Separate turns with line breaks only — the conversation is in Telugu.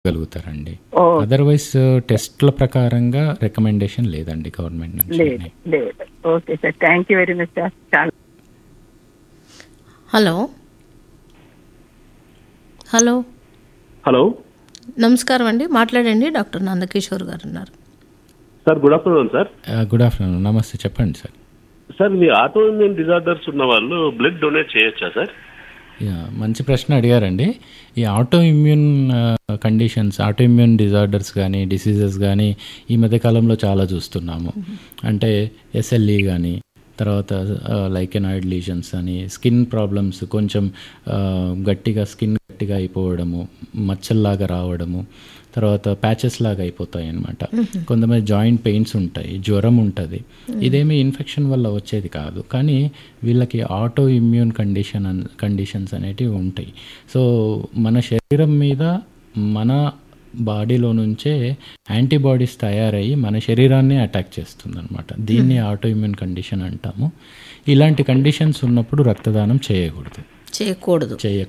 గలుగుతారండి
ఓ
అదర్వైజ్ టెస్ట్ల ప్రకారంగా రికమెండేషన్ లేదండి గవర్నమెంట్ నుంచి
లేదు లేదు okay sir thank you very much sir చాలా
హలో హలో
హలో
నమస్కారం అండి మాట్లాడండి డాక్టర్ నందకిషోర్ గారు ఉన్నారు
sir good afternoon sir
good afternoon నమస్తే చెప్పండి సార్
సార్ మీ ఆటో ఇమ్యూన్ డిజార్డర్స్ ఉన్న వాళ్ళు బ్లడ్ డొనేట్ చేయొచ్చా సార్
యా, మంచి ప్రశ్న అడిగారండి ఈ auto immune conditions auto immune disorders కానీ డిసీజెస్ కానీ ఈ మధ్య కాలంలో చాలా చూస్తున్నాము అంటే ఎస్ఎల్ఈ కానీ తర్వాత లైకెనాయిడ్ లీజన్స్ అని స్కిన్ ప్రాబ్లమ్స్ కొంచెం ఆ, గట్టిగా స్కిన్ గట్టిగా అయిపోవడము మచ్చల్లాగా రావడము తర్వాత ప్యాచెస్ లాగా అయిపోతాయి అనమాట కొంతమంది జాయింట్ పెయిన్స్ ఉంటాయి జ్వరం ఉంటుంది ఇదేమి ఇన్ఫెక్షన్ వల్ల వచ్చేది కాదు కానీ వీళ్ళకి auto immune condition un- conditions అనేటివి ఉంటాయి సో మన శరీరం మీద మన బాడీలో నుంచే యాంటీబాడీస్ తయారయ్యి మన శరీరాన్ని అటాక్ చేస్తుంది అనమాట దీన్ని ఆటో ఇమ్యూన్ కండిషన్ అంటాము ఇలాంటి కండిషన్స్ ఉన్నప్పుడు రక్తదానం చేయకూడదు
చేయకూడదు
చేయ